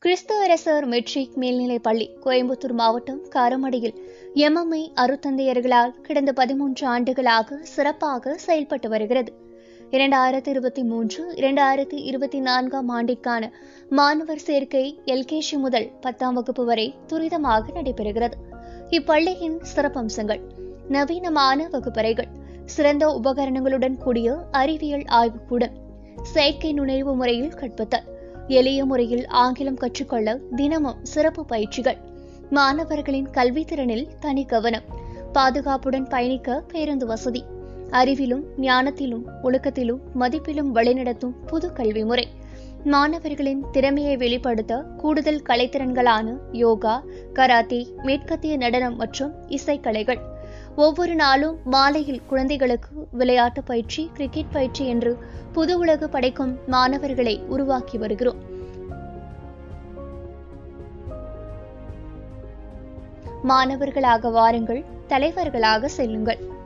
கிறிஸ்து அரசர் மெட்ரிக் மேல்நிலைப் பள்ளி கோயம்புத்தூர் மாவட்டம் காரமடையில் எம்எம்ஐ அருத்தந்தையர்களால் கடந்த பதிமூன்று ஆண்டுகளாக சிறப்பாக செயல்பட்டு வருகிறது இரண்டாயிரத்தி இருபத்தி மூன்று இரண்டாயிரத்தி இருபத்தி நான்காம் ஆண்டிற்கான மாணவர் சேர்க்கை எல்கேஜி முதல் பத்தாம் வகுப்பு வரை துரிதமாக நடைபெறுகிறது இப்பள்ளியின் சிறப்பம்சங்கள் நவீனமான வகுப்பறைகள் சிறந்த உபகரணங்களுடன் கூடிய அறிவியல் ஆய்வுக்கூடம் செயற்கை நுழைவு முறையில் கற்பித்தல் எளிய முறையில் ஆங்கிலம் கற்றுக்கொள்ள தினமும் சிறப்பு பயிற்சிகள் மாணவர்களின் கல்வித்திறனில் தனி கவனம் பாதுகாப்புடன் பயணிக்க பேருந்து வசதி அறிவிலும் ஞானத்திலும் ஒழுக்கத்திலும் மதிப்பிலும் வழிநடத்தும் புது கல்வி முறை மாணவர்களின் திறமையை வெளிப்படுத்த கூடுதல் கலைத்திறன்களான யோகா கராத்தே மேற்கத்திய நடனம் மற்றும் இசைக்கலைகள் ஒவ்வொரு நாளும் மாலையில் குழந்தைகளுக்கு விளையாட்டு பயிற்சி கிரிக்கெட் பயிற்சி என்று புது உலகு படைக்கும் மாணவர்களை உருவாக்கி வருகிறோம் மாணவர்களாக வாருங்கள் தலைவர்களாக செல்லுங்கள்